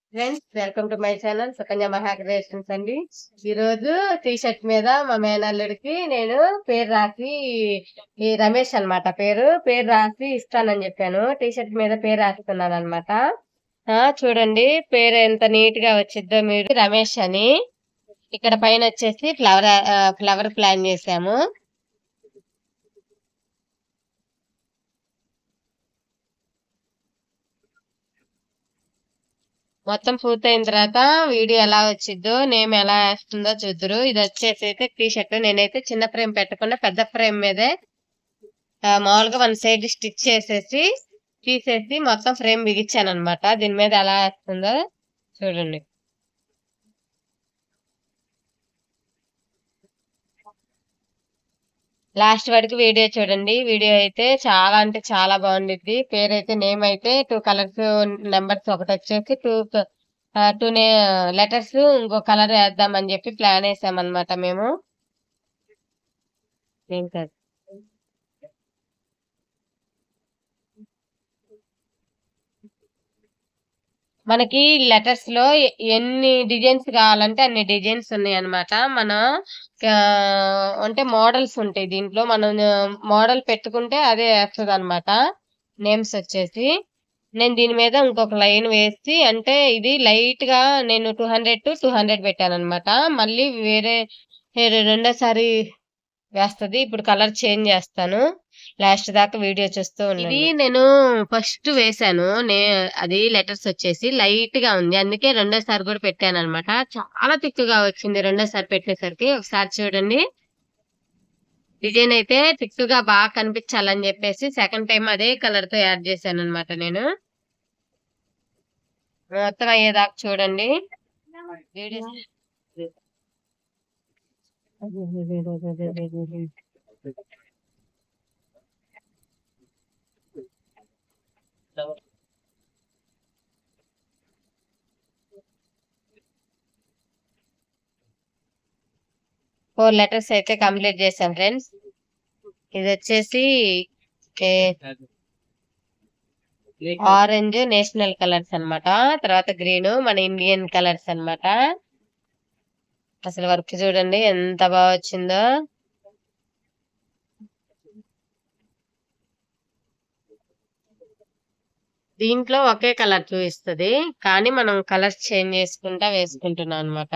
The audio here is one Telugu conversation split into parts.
friends welcome to my channel Sukanya Maha creations అండి ఈ రోజు టీ షర్ట్ మీద మా మేనల్లుడికి నేను పేరు రాసి ఈ రమేష్ అన్నమాట పేరు పేరు రాసి ఇస్తానని చెప్పాను టీ షర్ట్ మీద పేరు రాస్తున్నాను అనమాట చూడండి పేరు ఎంత నీట్ గా వచ్చిద్దో మీరు రమేష్ అని ఇక్కడ పైన వచ్చేసి ఫ్లవర్ ఫ్లవర్ ప్లాన్ చేసాము మొత్తం పూర్తయిన తర్వాత వీడియో ఎలా వచ్చిద్దో నేమ్ ఎలా వేస్తుందో చూద్దరు ఇది వచ్చేసి అయితే టీ షర్ట్ నేనైతే చిన్న ఫ్రేమ్ పెట్టకుండా పెద్ద ఫ్రేమ్ మీదే ఆ, మామూలుగా వన్ సైడ్ స్టిచ్ చేసేసి తీసేసి మొత్తం ఫ్రేమ్ బిగించాను అనమాట దీని మీద ఎలా వేస్తుందో చూడండి లాస్ట్ వరకు వీడియో చూడండి వీడియో అయితే చాలా అంటే చాలా బాగుండిద్ది పేరు అయితే నేమ్ అయితే టూ కలర్స్ నెంబర్స్ ఒకటి వచ్చేసి టూ టూ నే లెటర్స్ ఇంకో కలర్ వేద్దామని చెప్పి ప్లాన్ వేసాం అనమాట మేము ఏం కాదు మనకి లెటర్స్ లో ఎ- ఎన్ని డిజైన్స్ కావాలంటే అన్ని డిజైన్స్ ఉన్నాయి అనమాట మనం ఆ, అంటే మోడల్స్ ఉంటాయి దీంట్లో మనం మోడల్ పెట్టుకుంటే అదే వేస్తుంది అనమాట నేమ్స్ వచ్చేసి నేను దీని మీద ఇంకొక లైన్ వేసి అంటే ఇది లైట్ గా నేను two hundred to two hundred పెట్టాను అనమాట మళ్ళీ వేరే వేరే రెండోసారి వేస్తది ఇప్పుడు కలర్ చేంజ్ చేస్తాను లాస్ట్ దాకా వీడియో చూస్తూ ఉండండి ఇది నేను ఫస్ట్ వేసాను నే అది లెటర్స్ వచ్చేసి లైట్ గా ఉంది అందుకే రెండోసారి కూడా పెట్టాను అనమాట చాలా తిక్కుగా వచ్చింది రెండోసారి పెట్టేసరికి ఒకసారి చూడండి డిజైన్ అయితే తిక్కుగా బాగా కనిపించాలని చెప్పేసి సెకండ్ టైం అదే కలర్ తో యాడ్ చేశాను అనమాట నేను మొత్తం అయ్యేదాకా చూడండి వీడియో ఫోర్ లెటర్స్ అయితే కంప్లీట్ చేశాం ఫ్రెండ్స్ ఇది వచ్చేసి ఆరెంజ్ నేషనల్ కలర్స్ అన్నమాట తర్వాత గ్రీన్ మన ఇండియన్ కలర్స్ అన్నమాట అసలు వర్క్ చూడండి ఎంత బాగా వచ్చిందో దీంట్లో ఒకే కలర్ చూపిస్తుంది కానీ మనం కలర్స్ చేంజ్ చేసుకుంటా వేసుకుంటున్నాం అన్నమాట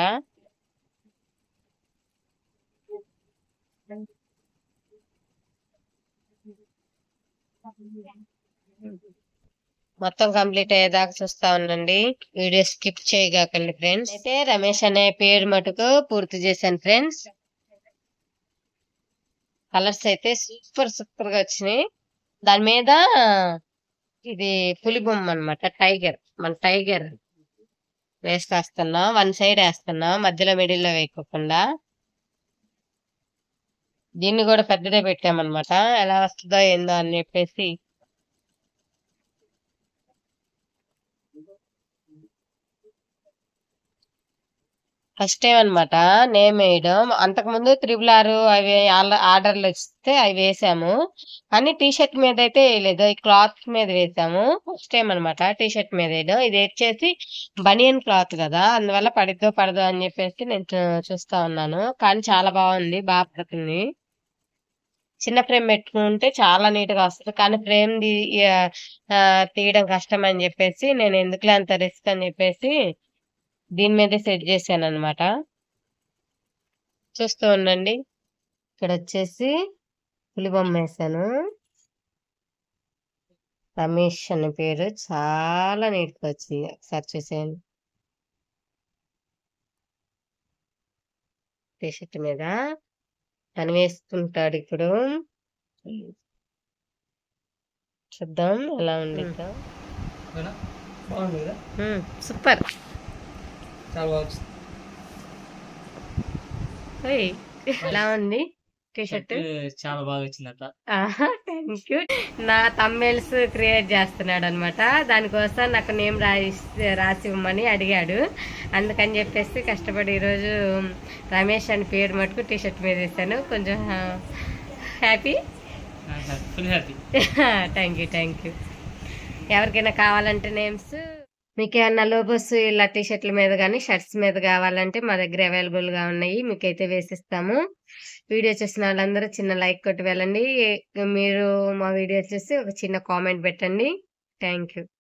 మొత్తం కంప్లీట్ అయ్యేదాకా చూస్తా ఉండండి వీడియో స్కిప్ చేయగాకండి ఫ్రెండ్స్ అయితే రమేష్ అనే పేరు మటుకు పూర్తి చేశాను ఫ్రెండ్స్ కలర్స్ అయితే సూపర్ సూపర్ గా వచ్చినాయి దాని మీద ఇది పులి బొమ్మ అనమాట టైగర్ మన టైగర్ వేసుకొస్తున్నా వన్ సైడ్ వేస్తున్నా మధ్యలో మిడిల్ లో వేయకోకుండా దీన్ని కూడా పెద్దదే పెట్టామన్నమాట ఎలా వస్తుందో ఏందో అని చెప్పేసి ఫస్ట్ టైం అనమాట నేమ్ వేయడం అంతకు ముందు త్రిబుల్ ఆర్ అవి ఆల- ఆర్డర్లు వస్తే అవి వేసాము కానీ టీ షర్ట్ మీద అయితే వేయలేదు ఈ క్లాత్ మీద వేసాము ఫస్ట్ టైం అనమాట టీ షర్ట్ మీద వేయడం ఇది వచ్చేసి బనియన్ క్లాత్ కదా అందువల్ల పడిద్దో పడదో అని చెప్పేసి నేను చూ- చూస్తా ఉన్నాను కానీ చాలా బాగుంది బాగా పడుతుంది చిన్న ఫ్రేమ్ పెట్టుకుంటే చాలా నీట్ గా వస్తుంది కానీ ఫ్రేమ్ తీయడం కష్టం అని చెప్పేసి నేను ఎందుకులే అంత రిస్క్ అని చెప్పేసి దీని మీదే సెట్ చేశాను అనమాట చూస్తూ ఉండండి ఇక్కడ వచ్చేసి పులిబొమ్మ వేసాను రమేష్ అనే పేరు చాలా నీట్ గా వచ్చింది ఒకసారి చూసేయండి టీ షర్ట్ మీద తను వేసుకుంటాడు ఇప్పుడు చూద్దాం ఎలా ఉండిద్దో బాగుంది కదా సూపర్ చాలా బాగా వచ్చింది ఎలా ఉంది టీ షర్ట్ షర్ట్ చాలా బాగా వచ్చిందట థ్యాంక్ యూ నా తమ్మెల్స్ క్రియేట్ చేస్తున్నాడు అనమాట దానికోసం నాకు నేమ్ రాసి రాసి ఇవ్వమని అడిగాడు అందుకని చెప్పేసి కష్టపడి ఈరోజు రమేష్ అని పేరు మటుకు టీ షర్ట్ మీద వేసాను కొంచెం happy full happy thank you thank you ఎవరికైనా కావాలంటే నేమ్స్ మీకు ఏమన్నా లోబోస్ ఇలా టీ షర్ట్ల మీద కానీ షర్ట్స్ మీద కావాలంటే మా దగ్గర అవైలబుల్ గా ఉన్నాయి మీకైతే వేసిస్తాము వీడియో చూసిన వాళ్ళందరూ చిన్న లైక్ కొట్టి వెళ్ళండి మీరు మా వీడియో చూసి ఒక చిన్న కామెంట్ పెట్టండి థ్యాంక్ యూ